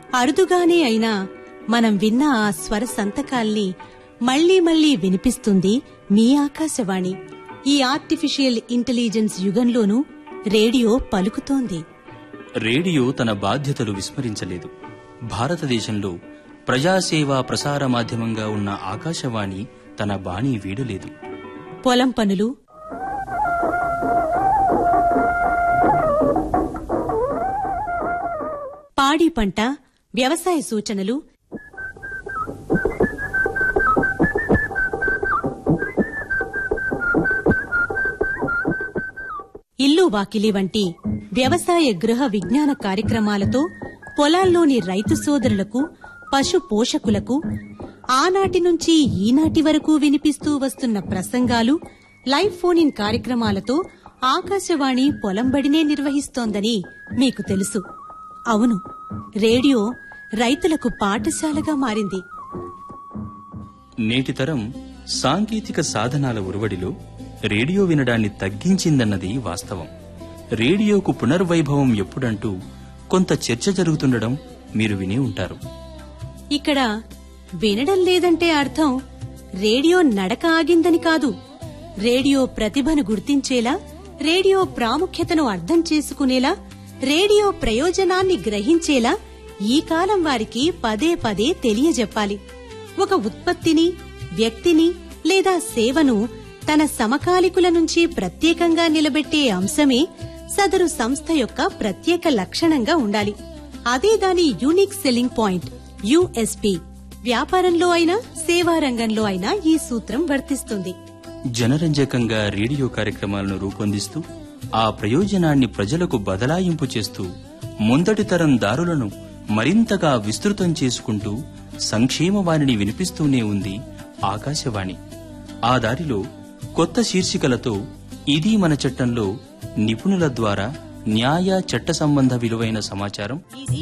అరుదుగానే అయినా మనం విన్న ఆ స్వర సంతకాల్ని మళ్లీ మళ్లీ వినిపిస్తుంది మీ ఆకాశవాణి ఈ ఆర్టిఫిషియల్ ఇంటెలిజెన్స్ యుగంలోనూ రేడియో పలుకుతోంది రేడియో తన బాధ్యతలు విస్మరించలేదు భారతదేశంలో ప్రజాసేవా ప్రసార మాధ్యమంగా ఉన్న ఆకాశవాణి తన బాణీ వీడలేదు పొలం పనులు పాడి పంట వ్యవసాయ సూచనలు ఇల్లు వాకిలి వంటి వ్యవసాయ గృహ విజ్ఞాన కార్యక్రమాలతో పొలాల్లోని రైతు సోదరులకు పశు పోషకులకు ఆనాటి నుంచి ఈనాటి వరకు వినిపిస్తూ వస్తున్న ప్రసంగాలు లైవ్ ఫోన్ ఇన్ కార్యక్రమాలతో ఆకాశవాణి పొలంబడినే నిర్వహిస్తోందని మీకు తెలుసు అవును రేడియో రైతులకు పాఠశాలగా మారింది నేటి తరం సాంకేతిక సాధనాల ఉరువడిలో రేడియో వినడాన్ని తగ్గించిందన్నది వాస్తవం రేడియోకు పునర్వైభవం ఎప్పుడంటూ కొంత చర్చ జరుగుతుండడం మీరు విని ఉంటారు ఇక్కడ వినడం లేదంటే అర్థం రేడియో నడక ఆగిందని కాదు రేడియో ప్రతిభను గుర్తించేలా రేడియో ప్రాముఖ్యతను అర్థం చేసుకునేలా రేడియో ప్రయోజనాన్ని గ్రహించేలా ఈ కాలం వారికి పదే పదే తెలియజెప్పాలి ఒక ఉత్పత్తిని వ్యక్తిని లేదా సేవను తన సమకాలికుల నుంచి ప్రత్యేకంగా నిలబెట్టే అంశమే సదరు సంస్థ యొక్క ప్రత్యేక లక్షణంగా ఉండాలి అదే దాని యూనిక్ సెల్లింగ్ పాయింట్ యుఎస్పి వ్యాపారంలో అయినా సేవా రంగంలో అయినా ఈ సూత్రం వర్తిస్తుంది జనరంజకంగా రేడియో కార్యక్రమాలను రూపొందిస్తూ ఆ ప్రయోజనాన్ని ప్రజలకు బదలాయింపు చేస్తూ ముందటి తరం దారులను మరింతగా విస్తృతం చేసుకుంటూ సంక్షేమవాణిని వినిపిస్తూనే ఉంది ఆకాశవాణి ఆ దారిలో కొత్త శీర్షికలతో ఇది మన చట్టంలో నిపుణుల ద్వారా న్యాయ చట్ట సంబంధ విలువైన సమాచారం